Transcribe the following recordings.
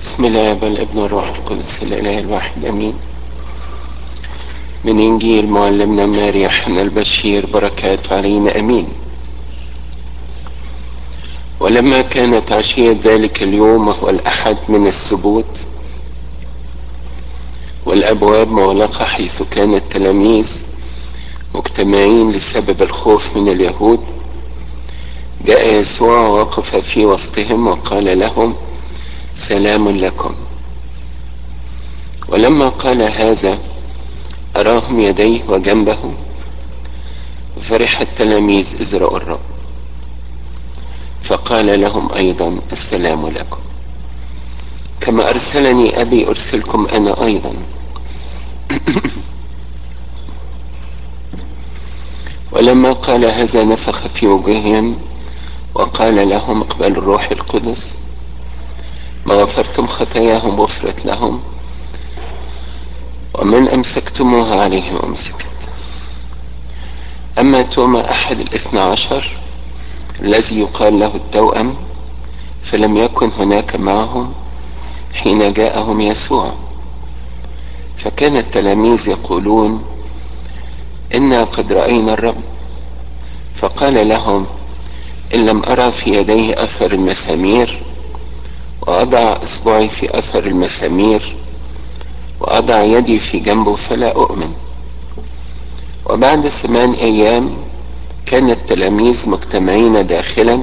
بسم الله والابن والروح القدس الاله الواحد امين من انجيل معلمنا ماري يوحنا البشير بركات علينا امين ولما كانت عشية ذلك اليوم وهو الأحد من السبوت والأبواب مغلقة حيث كان التلاميذ مجتمعين لسبب الخوف من اليهود جاء يسوع ووقف في وسطهم وقال لهم سلام لكم ولما قال هذا أراهم يديه وجنبه فرح التلاميذ إذ رأوا الرب فقال لهم أيضا السلام لكم كما أرسلني أبي أرسلكم أنا أيضا ولما قال هذا نفخ في وجوههم وقال لهم اقبلوا الروح القدس ما غفرتم خطاياهم غفرت لهم ومن أمسكتموها عليهم أمسكت أما توما أحد الاثنى عشر الذي يقال له التوأم فلم يكن هناك معهم حين جاءهم يسوع فكان التلاميذ يقولون إنا قد رأينا الرب فقال لهم إن لم أرى في يديه أثر المسامير وأضع إصبعي في أثر المسامير وأضع يدي في جنبه فلا أؤمن وبعد ثمان أيام كان التلاميذ مجتمعين داخلا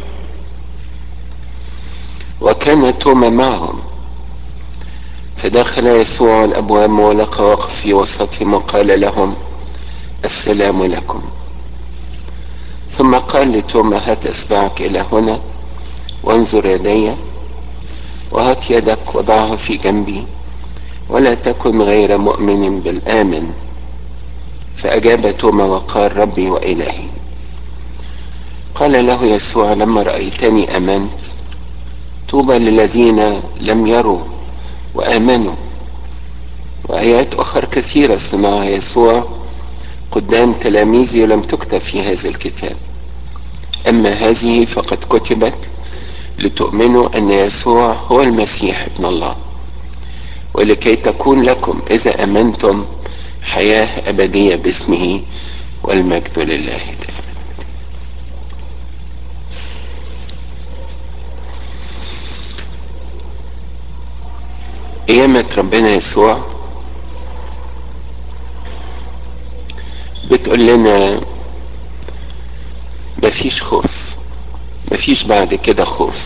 وكان توما معهم فدخل يسوع الأبواب مغلقة وقف في وسطهم وقال لهم السلام لكم ثم قال لتوما هات اصبعك الى هنا وانظر يدي وهات يدك وضعها في جنبي ولا تكن غير مؤمن بالآمن فأجاب توما وقال ربي وإلهي قال له يسوع لما رأيتني أمنت طوبى للذين لم يروا وآمنوا وآيات أخرى كثيرة صنعها يسوع قدام تلاميذي ولم تكتب في هذا الكتاب أما هذه فقد كتبت لتؤمنوا أن يسوع هو المسيح ابن الله ولكي تكون لكم إذا أمنتم حياة أبدية باسمه والمجد لله دائما قيامة ربنا يسوع بتقول لنا مفيش خوف مفيش بعد كده خوف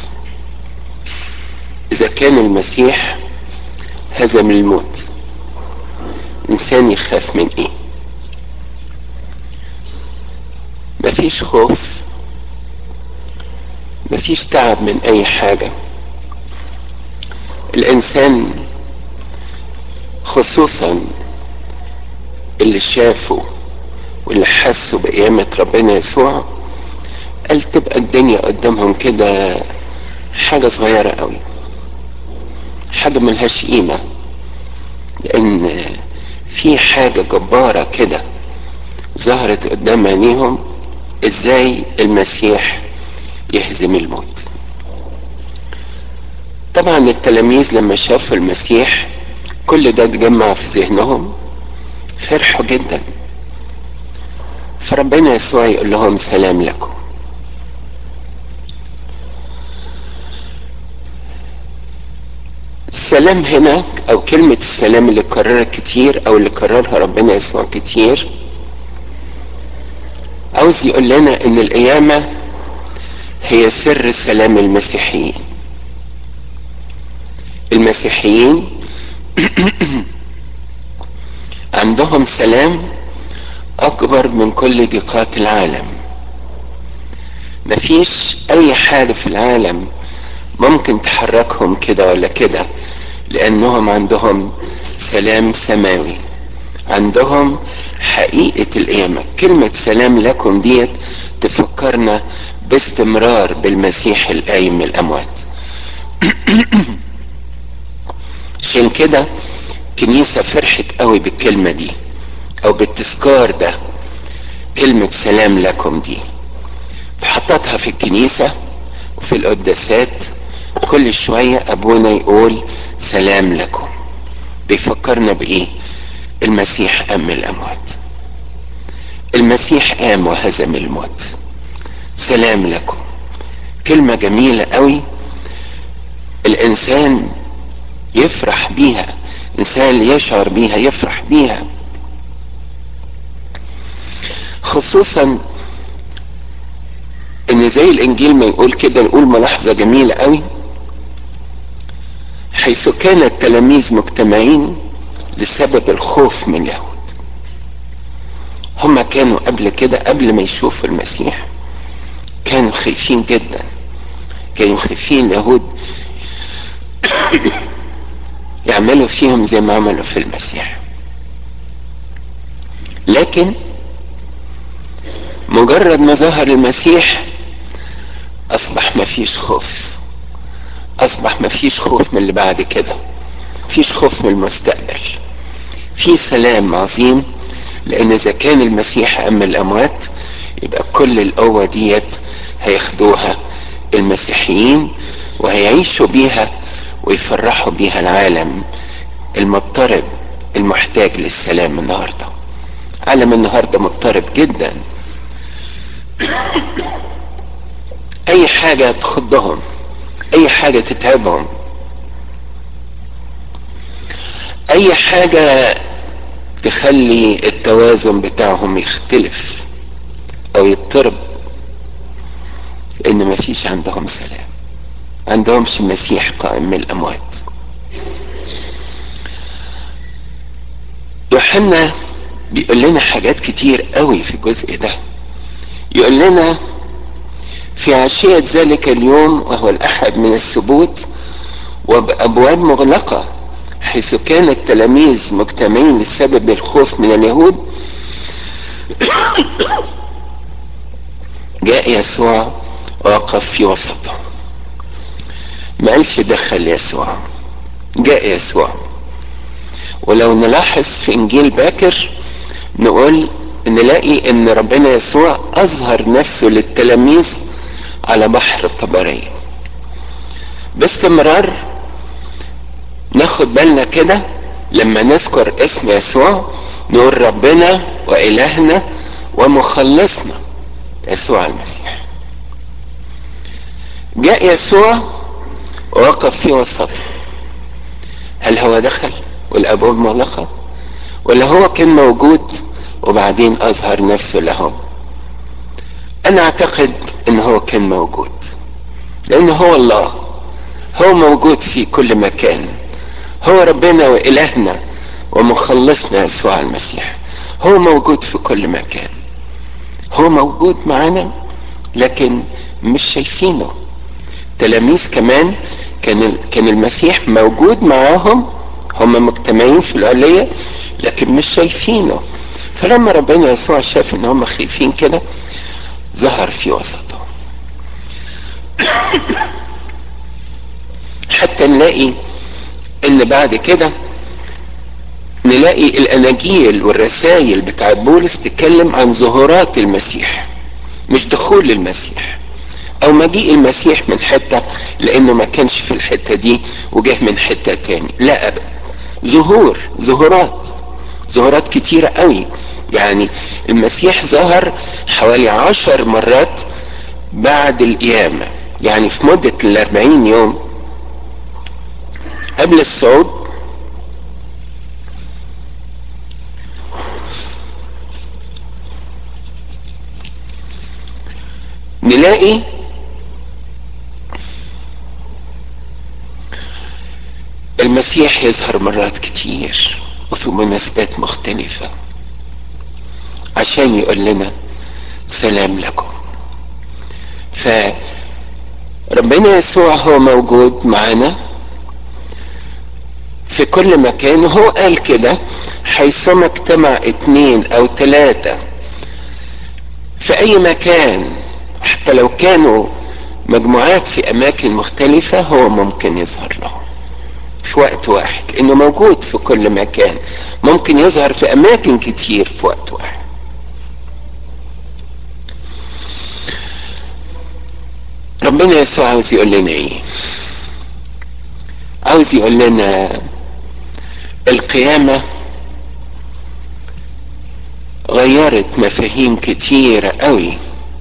إذا كان المسيح هزم الموت إنسان يخاف من إيه مفيش خوف مفيش تعب من أي حاجة الإنسان خصوصا اللي شافوا واللي حسوا بقيامة ربنا يسوع قال تبقى الدنيا قدامهم كده حاجة صغيرة قوي حاجة ملهاش قيمة لأن في حاجة جبارة كده ظهرت قدام عينيهم ازاي المسيح يهزم الموت طبعا التلاميذ لما شافوا المسيح كل ده اتجمع في ذهنهم فرحوا جدا فربنا يسوع يقول لهم سلام لكم السلام هنا او كلمة السلام اللي كررها كتير او اللي كررها ربنا يسوع كتير عاوز يقول لنا ان القيامة هي سر سلام المسيحيين المسيحيين عندهم سلام اكبر من كل ضيقات العالم مفيش اي حاجة في العالم ممكن تحركهم كده ولا كده لانهم عندهم سلام سماوي عندهم حقيقة القيامة كلمة سلام لكم ديت تفكرنا باستمرار بالمسيح القايم من الأموات عشان كده كنيسة فرحت قوي بالكلمة دي أو بالتذكار ده كلمة سلام لكم دي فحطتها في الكنيسة وفي القداسات كل شوية ابونا يقول سلام لكم بيفكرنا بايه المسيح قام من الاموات المسيح قام وهزم الموت سلام لكم كلمة جميلة قوي الانسان يفرح بيها الانسان اللي يشعر بيها يفرح بيها خصوصا ان زي الانجيل ما يقول كده نقول ملاحظه جميله قوي حيث كان التلاميذ مجتمعين لسبب الخوف من اليهود هما كانوا قبل كده قبل ما يشوفوا المسيح كانوا خايفين جدا كانوا خايفين اليهود يعملوا فيهم زي ما عملوا في المسيح لكن مجرد ما ظهر المسيح اصبح ما فيش خوف اصبح ما فيش خوف من اللي بعد كده فيش خوف من المستقبل في سلام عظيم لان اذا كان المسيح ام الاموات يبقى كل القوة ديت هياخدوها المسيحيين وهيعيشوا بيها ويفرحوا بيها العالم المضطرب المحتاج للسلام النهارده عالم النهارده مضطرب جدا اي حاجة تخضهم اي حاجة تتعبهم اي حاجة تخلي التوازن بتاعهم يختلف او يضطرب لان مفيش عندهم سلام عندهمش مسيح قائم من الاموات يوحنا بيقول لنا حاجات كتير قوي في الجزء ده يقول لنا في عشية ذلك اليوم وهو الأحد من السبوت وبأبواب مغلقة حيث كان التلاميذ مجتمعين لسبب الخوف من اليهود جاء يسوع وقف في وسطهم ما قالش دخل يسوع جاء يسوع ولو نلاحظ في انجيل باكر نقول نلاقي ان ربنا يسوع اظهر نفسه للتلاميذ على بحر الطبرية باستمرار ناخد بالنا كده لما نذكر اسم يسوع نقول ربنا وإلهنا ومخلصنا يسوع المسيح جاء يسوع ووقف في وسطه هل هو دخل والابواب مغلقه ولا هو كان موجود وبعدين اظهر نفسه لهم انا اعتقد ان هو كان موجود لان هو الله هو موجود في كل مكان هو ربنا والهنا ومخلصنا يسوع المسيح هو موجود في كل مكان هو موجود معانا لكن مش شايفينه تلاميذ كمان كان كان المسيح موجود معاهم هم مجتمعين في العلية لكن مش شايفينه فلما ربنا يسوع شاف ان هم خايفين كده ظهر في وسطهم حتى نلاقي ان بعد كده نلاقي الاناجيل والرسائل بتاع بولس تتكلم عن ظهورات المسيح مش دخول المسيح او مجيء المسيح من حتة لانه ما كانش في الحتة دي وجه من حتة تاني لا ابدا ظهور ظهورات ظهورات كتيرة قوي يعني المسيح ظهر حوالي عشر مرات بعد القيامة يعني في مدة الاربعين يوم قبل الصعود نلاقي المسيح يظهر مرات كتير وفي مناسبات مختلفة عشان يقول لنا سلام لكم فربنا يسوع هو موجود معنا في كل مكان وهو قال كده حيثما اجتمع اتنين او تلاتة في اي مكان حتى لو كانوا مجموعات في اماكن مختلفة هو ممكن يظهر لهم في وقت واحد انه موجود في كل مكان ممكن يظهر في اماكن كتير في وقت واحد ربنا يسوع عاوز يقول لنا ايه عاوز يقول لنا القيامة غيرت مفاهيم كتيرة قوي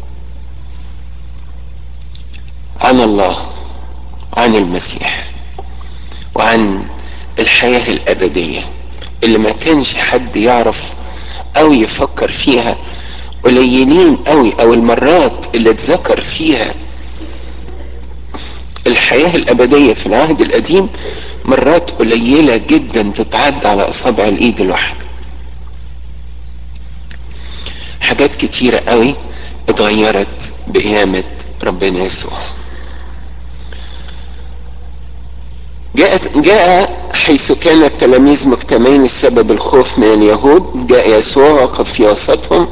عن الله عن المسيح وعن الحياة الأبدية اللي ما كانش حد يعرف أو يفكر فيها قليلين قوي أو المرات اللي اتذكر فيها الحياة الأبدية في العهد القديم مرات قليلة جدا تتعدى على أصابع الإيد الواحدة حاجات كتيرة قوي اتغيرت بقيامة ربنا يسوع جاءت جاء حيث كان التلاميذ مجتمعين السبب الخوف من اليهود جاء يسوع وقف في وسطهم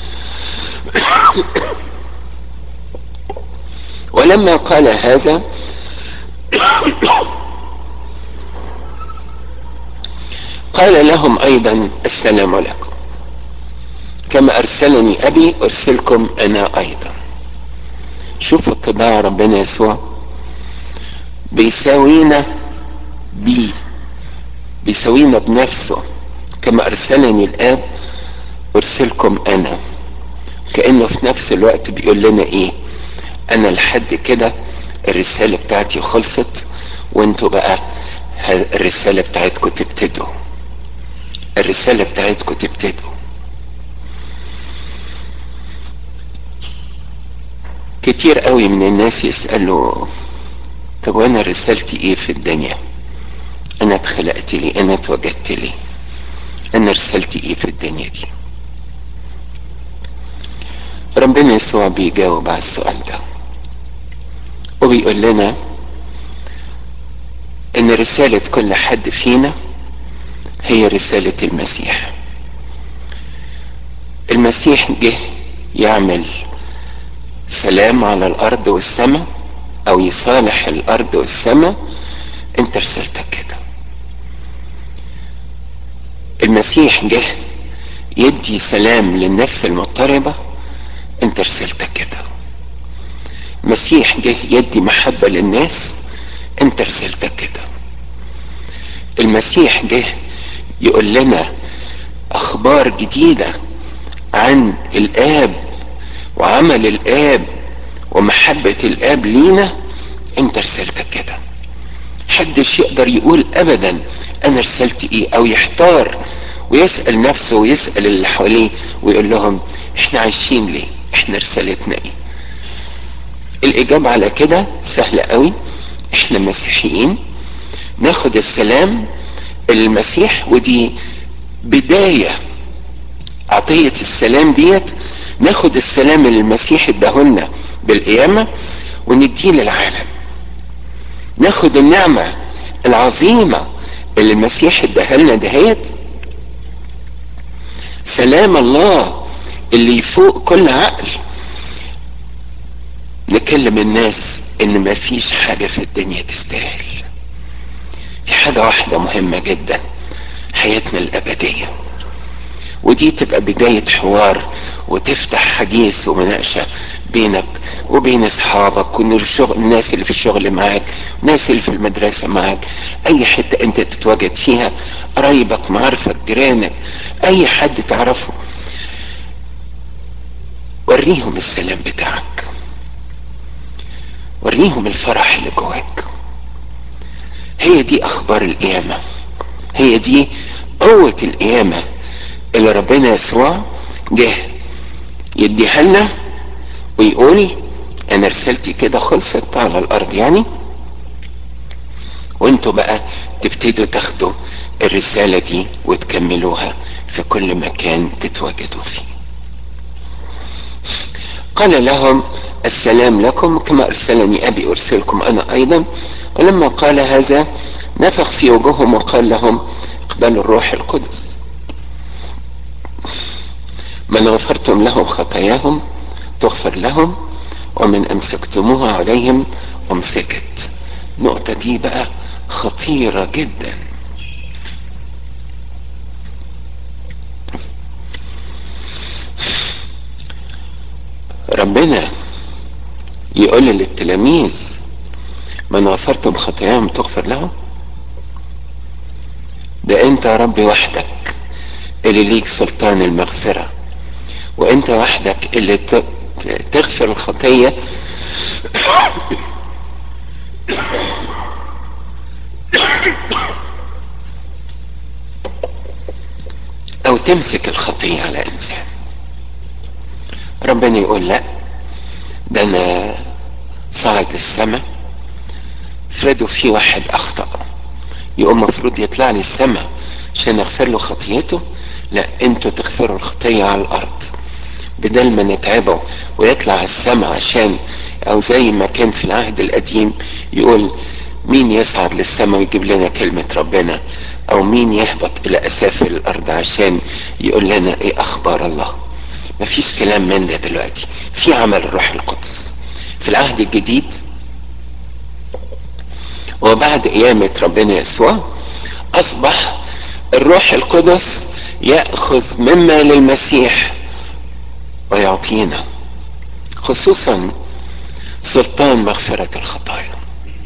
ولما قال هذا قال لهم ايضا السلام لكم كما ارسلني ابي ارسلكم انا ايضا شوفوا اتباع ربنا يسوع بيساوينا بيه بيساوينا بنفسه كما ارسلني الاب ارسلكم انا كانه في نفس الوقت بيقول لنا ايه انا لحد كده الرساله بتاعتي خلصت وانتوا بقى الرساله بتاعتكم تبتدوا الرساله بتاعتكم تبتدوا كتير قوي من الناس يسالوا طب وانا رسالتي ايه في الدنيا انا اتخلقت لي انا اتوجدت لي انا رسالتي ايه في الدنيا دي ربنا يسوع بيجاوب على السؤال ده وبيقول لنا ان رسالة كل حد فينا هي رسالة المسيح المسيح جه يعمل سلام على الارض والسماء او يصالح الارض والسماء انت رسالتك كده المسيح جه يدي سلام للنفس المضطربه انت رسالتك كده مسيح جه يدي محبة للناس انت رسالتك كده المسيح جه يقول لنا اخبار جديدة عن الاب وعمل الاب ومحبة الاب لينا انت رسالتك كده حدش يقدر يقول ابدا انا رسالتي ايه او يحتار ويسأل نفسه ويسأل اللي حواليه ويقول لهم احنا عايشين ليه احنا رسالتنا ايه الاجابة على كده سهلة قوي احنا مسيحيين ناخد السلام المسيح ودي بداية عطية السلام ديت ناخد السلام اللي المسيح اداهولنا بالقيامة ونديه للعالم ناخد النعمة العظيمة اللي المسيح اداها لنا دهيت سلام الله اللي يفوق كل عقل نكلم الناس ان مفيش حاجة في الدنيا تستاهل في حاجة واحدة مهمة جدا حياتنا الأبدية ودي تبقى بداية حوار وتفتح حديث ومناقشة بينك وبين اصحابك والشغل الناس اللي في الشغل معاك الناس اللي في المدرسة معاك اي حتة انت تتواجد فيها قرايبك معارفك جيرانك اي حد تعرفه وريهم السلام بتاعك وريهم الفرح اللي جواك هي دي اخبار القيامة هي دي قوة القيامة اللي ربنا يسوع جه يديها لنا ويقول انا رسالتي كده خلصت على الارض يعني وانتوا بقى تبتدوا تاخدوا الرسالة دي وتكملوها في كل مكان تتواجدوا فيه قال لهم السلام لكم كما ارسلني ابي ارسلكم انا ايضا ولما قال هذا نفخ في وجوههم وقال لهم اقبلوا الروح القدس من غفرتم لهم خطاياهم تغفر لهم ومن امسكتموها عليهم امسكت النقطة دي بقى خطيرة جدا ربنا يقول للتلاميذ من غفرتم خطاياهم تغفر لهم انت يا رب وحدك اللي ليك سلطان المغفرة وانت وحدك اللي تغفر الخطية او تمسك الخطية على انسان ربنا يقول لا ده انا صعد للسماء افرضوا في واحد اخطأ يقوم مفروض يطلع لي السماء عشان اغفر له خطيته لا انتوا تغفروا الخطية على الارض بدل ما نتعبه ويطلع السماء عشان او زي ما كان في العهد القديم يقول مين يصعد للسماء ويجيب لنا كلمة ربنا او مين يهبط الى اسافل الارض عشان يقول لنا ايه اخبار الله مفيش كلام من ده دلوقتي في عمل الروح القدس في العهد الجديد وبعد قيامة ربنا يسوع أصبح الروح القدس يأخذ مما للمسيح ويعطينا خصوصا سلطان مغفرة الخطايا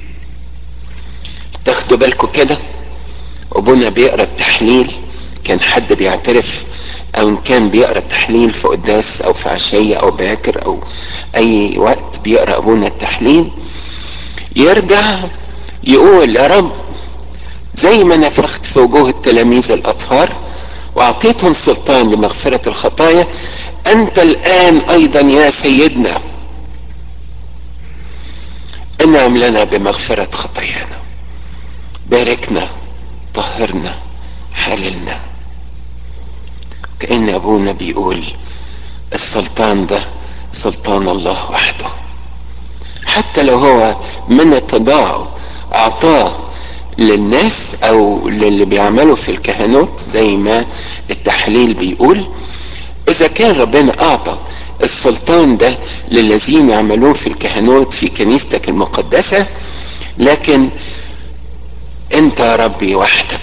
تاخدوا بالكم كده ابونا بيقرا التحليل كان حد بيعترف او ان كان بيقرا التحليل في قداس او في عشيه او باكر او اي وقت بيقرا ابونا التحليل يرجع يقول يا رب زي ما نفخت في وجوه التلاميذ الاطهار واعطيتهم سلطان لمغفره الخطايا انت الان ايضا يا سيدنا انعم لنا بمغفره خطايانا باركنا طهرنا حللنا كأن أبونا بيقول السلطان ده سلطان الله وحده حتى لو هو من التضاعف أعطاه للناس أو للي بيعملوا في الكهنوت زي ما التحليل بيقول إذا كان ربنا أعطى السلطان ده للذين يعملون في الكهنوت في كنيستك المقدسة لكن انت يا ربي وحدك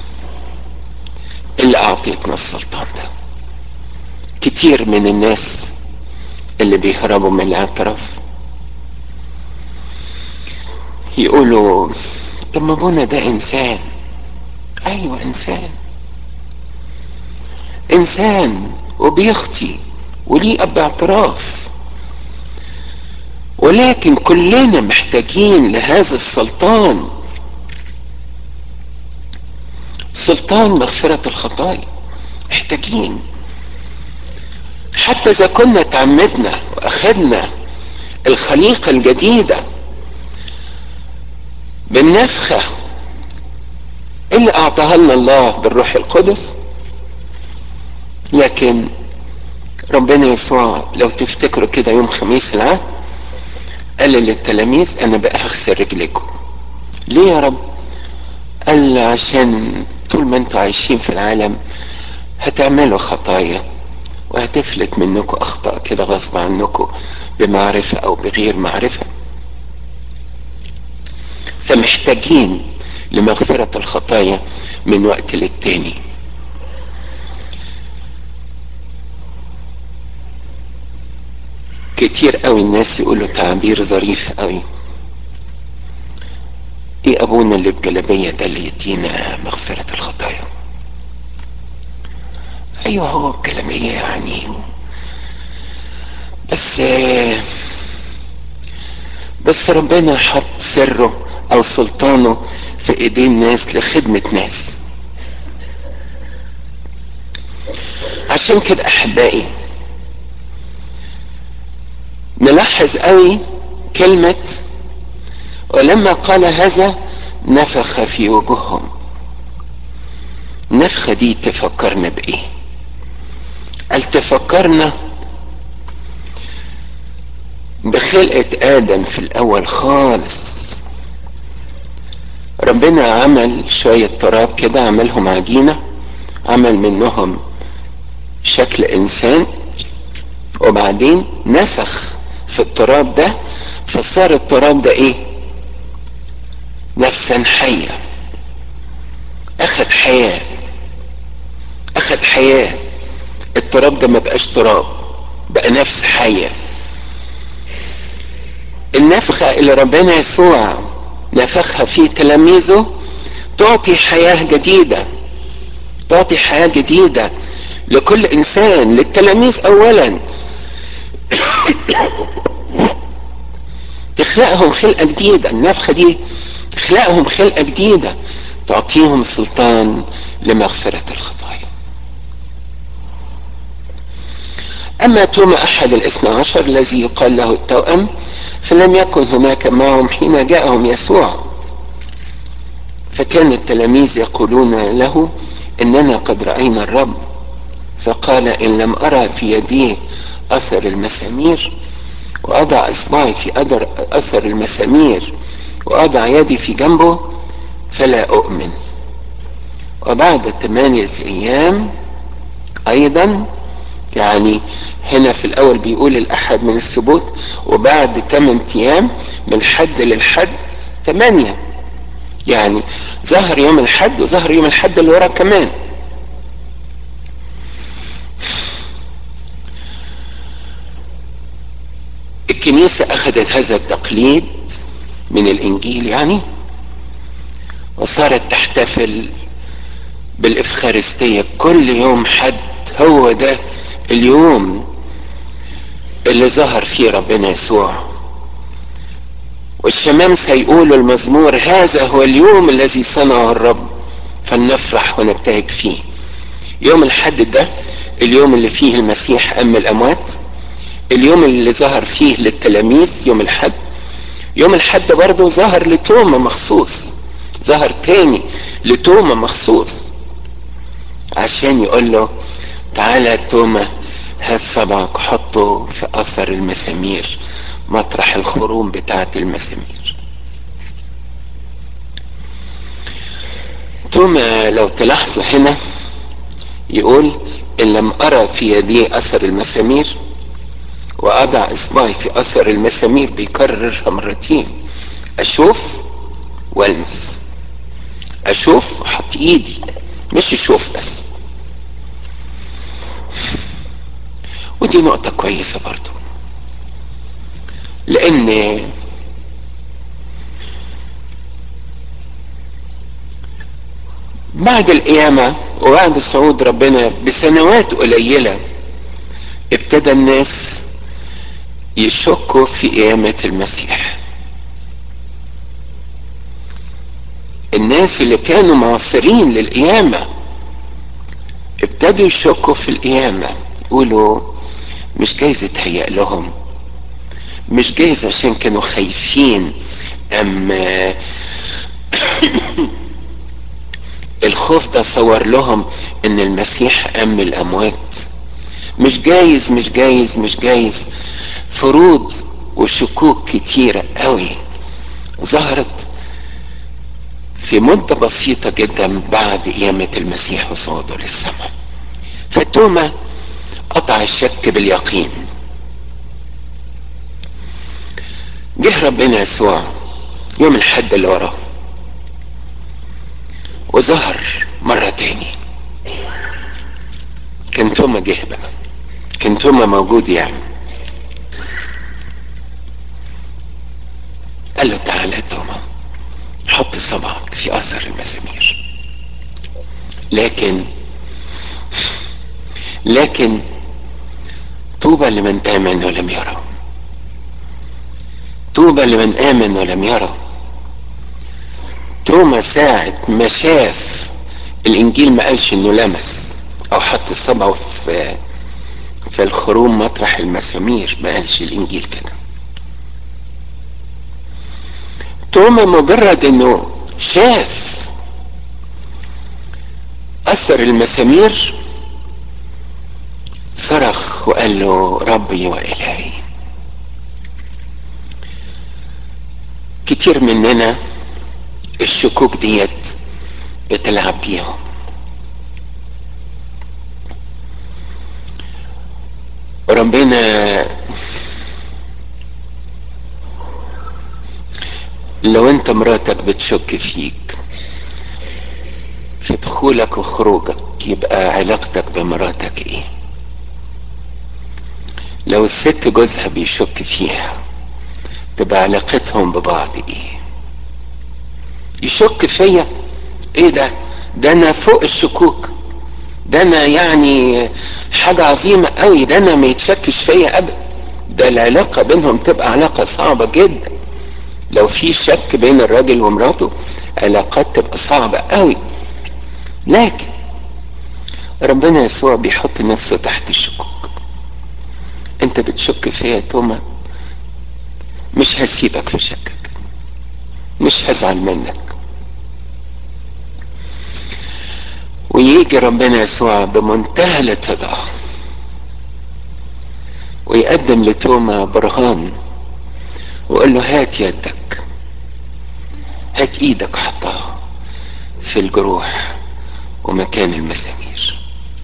اللي اعطيتنا السلطان ده كتير من الناس اللي بيهربوا من الاعتراف يقولوا طب ما ابونا ده انسان ايوه انسان انسان وبيخطي وليه اب اعتراف ولكن كلنا محتاجين لهذا السلطان سلطان مغفرة الخطايا محتاجين حتى إذا كنا تعمدنا وأخذنا الخليقة الجديدة بالنفخة اللي أعطاها لنا الله بالروح القدس لكن ربنا يسوع لو تفتكروا كده يوم خميس العهد قال للتلاميذ أنا بقى هغسل رجليكم ليه يا رب؟ قال عشان طول ما انتوا عايشين في العالم هتعملوا خطايا وهتفلت منكم اخطاء كده غصب عنكم بمعرفة او بغير معرفة فمحتاجين لمغفرة الخطايا من وقت للتاني كتير قوي الناس يقولوا تعبير ظريف قوي ايه ابونا اللي بجلبية ده اللي يدينا مغفرة الخطايا ايوه هو بجلبية يعني بس بس ربنا حط سره او سلطانه في ايدين ناس لخدمة ناس عشان كده احبائي نلاحظ قوي كلمه ولما قال هذا نفخ في وجوههم النفخة دي تفكرنا بإيه قال تفكرنا بخلقة آدم في الأول خالص ربنا عمل شوية تراب كده عملهم عجينة عمل منهم شكل إنسان وبعدين نفخ في التراب ده فصار التراب ده إيه نفسا حية أخذ حياة أخذ حياة التراب ده ما بقاش تراب بقى نفس حية النفخة اللي ربنا يسوع نفخها في تلاميذه تعطي حياة جديدة تعطي حياة جديدة لكل إنسان للتلاميذ أولا تخلقهم خلقة جديدة النفخة دي تخلقهم خلقة جديدة تعطيهم سلطان لمغفرة الخطايا أما توما أحد الاثنى عشر الذي يقال له التوأم فلم يكن هناك معهم حين جاءهم يسوع فكان التلاميذ يقولون له إننا قد رأينا الرب فقال إن لم أرى في يديه أثر المسامير وأضع إصبعي في أثر المسامير وأضع يدي في جنبه فلا أؤمن وبعد ثمانية أيام أيضا يعني هنا في الأول بيقول الأحد من السبوت وبعد ثمان أيام من حد للحد ثمانية يعني ظهر يوم الحد وظهر يوم الحد اللي وراه كمان الكنيسة أخذت هذا التقليد من الإنجيل يعني وصارت تحتفل بالإفخارستية كل يوم حد هو ده اليوم اللي ظهر فيه ربنا يسوع والشمامسة يقولوا المزمور هذا هو اليوم الذي صنعه الرب فلنفرح ونبتهج فيه يوم الحد ده اليوم اللي فيه المسيح أم الأموات اليوم اللي ظهر فيه للتلاميذ يوم الحد يوم الحد برضه ظهر لتوما مخصوص ظهر تاني لتوما مخصوص عشان يقول له تعالى توما هات صبعك حطه في اثر المسامير مطرح الخروم بتاعت المسامير توما لو تلاحظوا هنا يقول ان لم ارى في يدي اثر المسامير واضع اصبعي في اثر المسامير بيكررها مرتين اشوف والمس اشوف احط ايدي مش اشوف بس ودي نقطة كويسة برضو لان بعد القيامة وبعد صعود ربنا بسنوات قليلة ابتدى الناس يشكوا في قيامة المسيح الناس اللي كانوا معاصرين للقيامة ابتدوا يشكوا في القيامة يقولوا مش جايز يتهيأ لهم مش جايز عشان كانوا خايفين أما الخوف ده صور لهم ان المسيح قام من الاموات مش جايز مش جايز مش جايز فروض وشكوك كتيرة قوي ظهرت في مدة بسيطة جدا بعد قيامة المسيح وصعوده للسماء فتوما قطع الشك باليقين جه ربنا يسوع يوم الحد اللي وراه وظهر مرة تاني كان توما جه بقى كان توما موجود يعني قال له تعالى توما حط صبعك في اثر المسامير لكن لكن طوبى لمن امن ولم يرى طوبى لمن امن ولم يرى توما ساعة ما شاف الانجيل ما قالش انه لمس او حط صبعه في في الخروم مطرح المسامير ما قالش الانجيل كده توما مجرد انه شاف اثر المسامير صرخ وقال له ربي والهي كتير مننا الشكوك ديت بتلعب بيهم ربنا لو انت مراتك بتشك فيك في دخولك وخروجك يبقى علاقتك بمراتك ايه لو الست جوزها بيشك فيها تبقى علاقتهم ببعض ايه يشك فيا ايه ده ده انا فوق الشكوك ده انا يعني حاجة عظيمة قوي ده انا ما يتشكش فيا ابدا ده العلاقة بينهم تبقى علاقة صعبة جدا لو في شك بين الراجل ومراته علاقات تبقى صعبة قوي لكن ربنا يسوع بيحط نفسه تحت الشكوك انت بتشك فيا يا توما مش هسيبك في شكك مش هزعل منك ويجي ربنا يسوع بمنتهى الاتضاع ويقدم لتوما برهان ويقول له هات يدك هات ايدك حطها في الجروح ومكان المسامير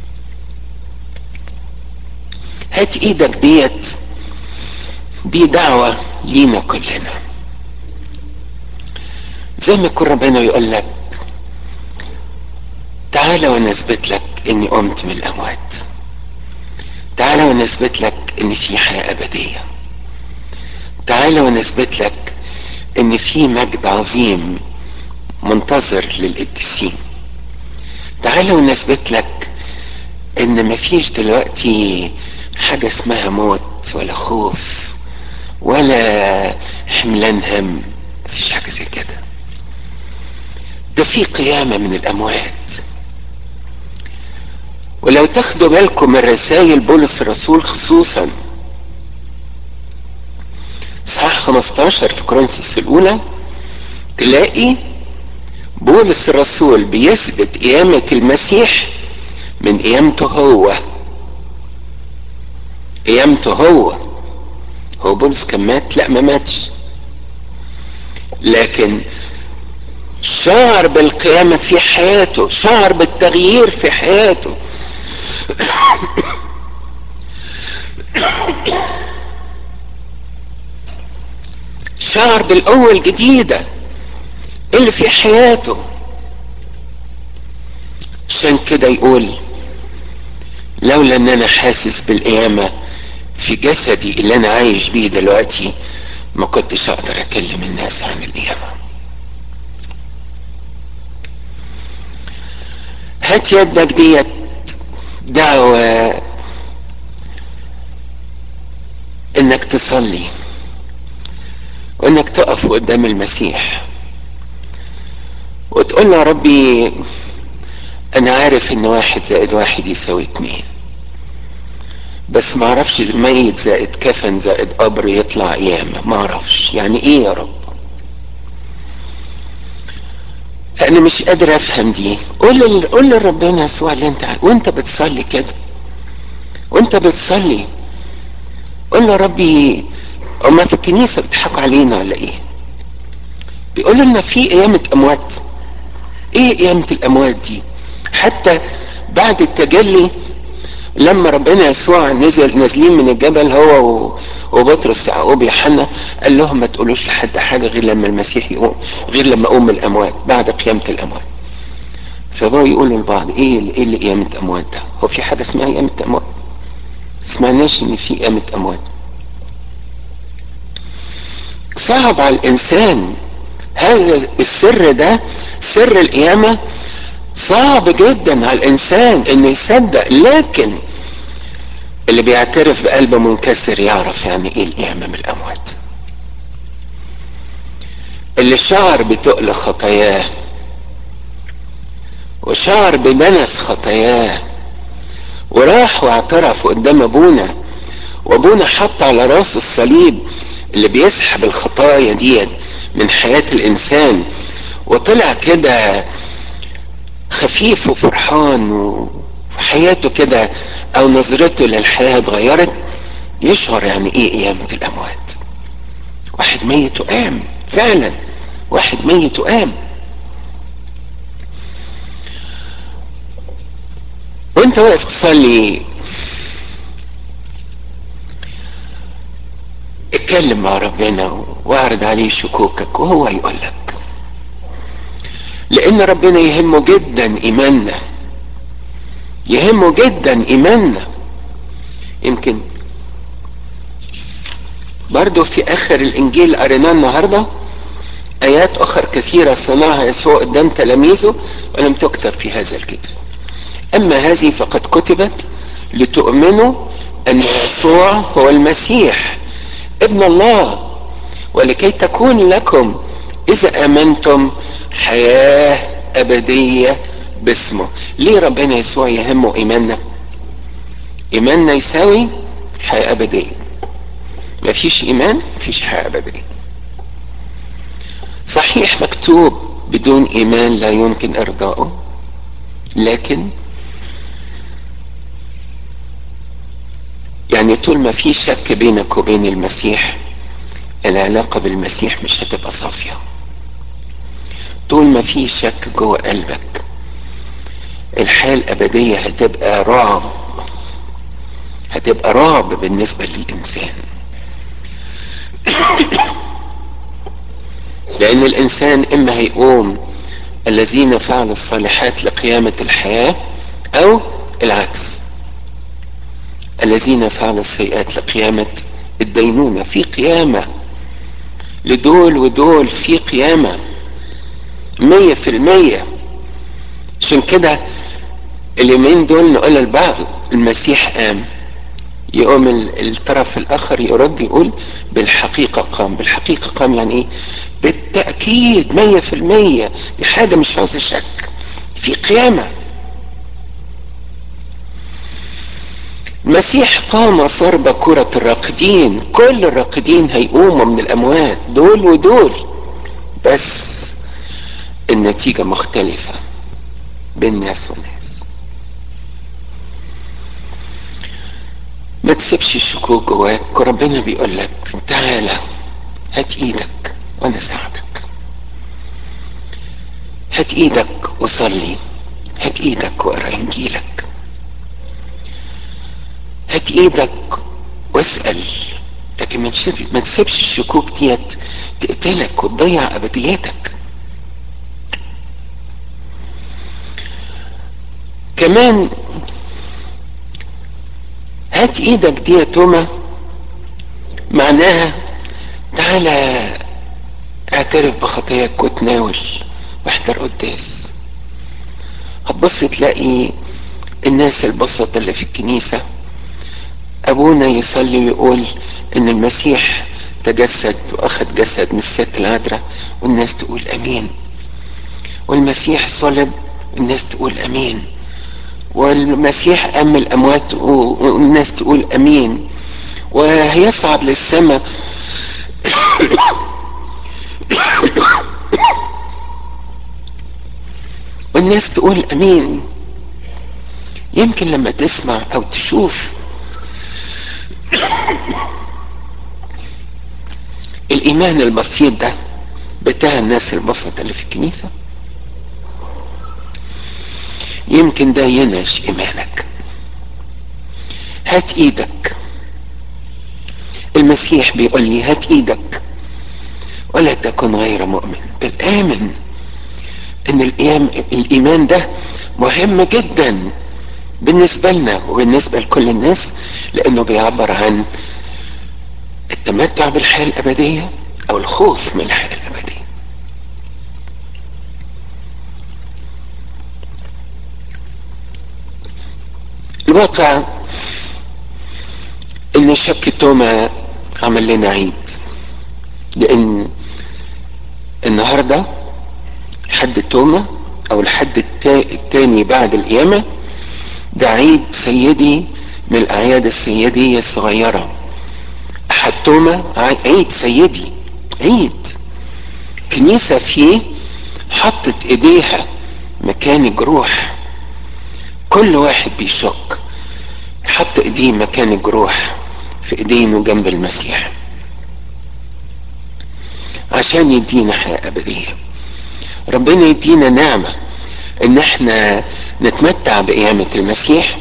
هات ايدك ديت دي دعوة لينا كلنا زي ما يكون ربنا يقول لك تعالى وانا اثبت لك اني قمت من الاموات تعالى وانا اثبت لك ان في حياة ابدية تعالى وانا اثبت لك ان في مجد عظيم منتظر للقديسين تعالى وانا اثبت لك ان مفيش دلوقتي حاجة اسمها موت ولا خوف ولا حملان هم مفيش حاجة زي كده ده في قيامة من الأموات ولو تاخدوا بالكم من رسائل بولس الرسول خصوصا صح 15 في كورنثوس الأولى تلاقي بولس الرسول بيثبت قيامة المسيح من قيامته هو قيامته هو هو بولس كان مات لا ما ماتش لكن شعر بالقيامة في حياته شعر بالتغيير في حياته شعر بالقوة الجديدة اللي في حياته عشان كده يقول لولا ان انا حاسس بالقيامة في جسدي اللي انا عايش بيه دلوقتي ما كنتش اقدر اكلم الناس عن القيامة هات يدك ديت دعوة انك تصلي وانك تقف قدام المسيح وتقول له يا ربي انا عارف ان واحد زائد واحد يساوي اتنين بس ما اعرفش ميت زائد كفن زائد قبر يطلع قيامة ما اعرفش يعني ايه يا رب انا مش قادر افهم دي قول قول لربنا يسوع اللي انت عارف. وانت بتصلي كده وانت بتصلي قول له ربي هما في الكنيسه بيضحكوا علينا ولا ايه بيقولوا لنا في قيامه اموات ايه قيامه الاموات دي حتى بعد التجلي لما ربنا يسوع نزل نازلين من الجبل هو وبطرس يعقوب يوحنا قال لهم ما تقولوش لحد حاجه غير لما المسيح يقوم غير لما اقوم من الاموات بعد قيامه الاموات فبقوا يقولوا لبعض ايه ايه اللي قيامه اموات ده هو في حاجه اسمها قيامه اموات سمعناش ان في قيامه اموات صعب على الانسان هذا السر ده سر القيامه صعب جدا على الانسان انه يصدق لكن اللي بيعترف بقلب منكسر يعرف يعني ايه القيامة من الاموات اللي شعر بتقل خطاياه وشعر بدنس خطاياه وراح واعترف قدام ابونا وابونا حط على راسه الصليب اللي بيسحب الخطايا ديت من حياة الانسان وطلع كده خفيف وفرحان وحياته كده او نظرته للحياة اتغيرت يشعر يعني ايه قيامة الاموات واحد ميت وقام فعلا واحد ميت وقام وانت واقف تصلي اتكلم مع ربنا واعرض عليه شكوكك وهو يقول لك لان ربنا يهمه جدا ايماننا يهمه جدا ايماننا يمكن برضو في اخر الانجيل قريناه النهارده ايات اخر كثيره صنعها يسوع قدام تلاميذه ولم تكتب في هذا الكتاب اما هذه فقد كتبت لتؤمنوا ان يسوع هو المسيح ابن الله ولكي تكون لكم اذا امنتم حياه ابديه باسمه ليه ربنا يسوع يهمه ايماننا ايماننا يساوي حياه ابديه مفيش ايمان مفيش حياه ابديه صحيح مكتوب بدون ايمان لا يمكن ارضائه لكن يعني طول ما في شك بينك وبين المسيح العلاقة بالمسيح مش هتبقى صافية طول ما في شك جوه قلبك الحياة الأبدية هتبقى رعب هتبقى رعب بالنسبة للإنسان لأن الإنسان إما هيقوم الذين فعلوا الصالحات لقيامة الحياة أو العكس الذين فعلوا السيئات لقيامة الدينونة في قيامة لدول ودول في قيامة مية في المية عشان كده اليومين دول نقول البعض المسيح قام يقوم الطرف الاخر يرد يقول بالحقيقة قام بالحقيقة قام يعني ايه بالتأكيد مية في المية دي حاجة مش عاوزة شك في قيامة المسيح قام صار بكرة الراقدين كل الراقدين هيقوموا من الأموات دول ودول بس النتيجة مختلفة بين ناس وناس ما تسيبش الشكوك جواك وربنا بيقول لك تعالى هات ايدك وانا اساعدك هات ايدك وصلي هات ايدك واقرا انجيلك هات ايدك واسال لكن ما ما تسيبش الشكوك ديت تقتلك وتضيع ابدياتك كمان هات ايدك دي يا توما معناها تعالى اعترف بخطاياك وتناول واحضر قداس هتبص تلاقي الناس البسط اللي في الكنيسة أبونا يصلي ويقول إن المسيح تجسد وأخذ جسد من الست العذراء والناس تقول أمين والمسيح صلب والناس تقول أمين والمسيح قام من الأموات والناس تقول أمين وهيصعد للسماء والناس تقول أمين يمكن لما تسمع أو تشوف الإيمان البسيط ده بتاع الناس البسطة اللي في الكنيسة يمكن ده ينعش إيمانك هات إيدك المسيح بيقول لي هات إيدك ولا تكن غير مؤمن بل آمن إن الإيمان ده مهم جدا بالنسبة لنا وبالنسبة لكل الناس لأنه بيعبر عن التمتع بالحياة الأبدية أو الخوف من الحياة الأبدية الواقع ان شك توما عمل لنا عيد لان النهارده حد توما او الحد التاني بعد القيامه ده عيد سيدي من الاعياد السيديه الصغيره احد توما عيد سيدي عيد كنيسه فيه حطت ايديها مكان الجروح كل واحد بيشك حط ايديه مكان الجروح في ايدينه جنب المسيح عشان يدينا حياة أبدية ربنا يدينا نعمة ان احنا نتمتع بقيامة المسيح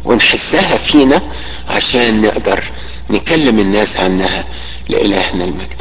ونحسها فينا عشان نقدر نكلم الناس عنها لإلهنا المجد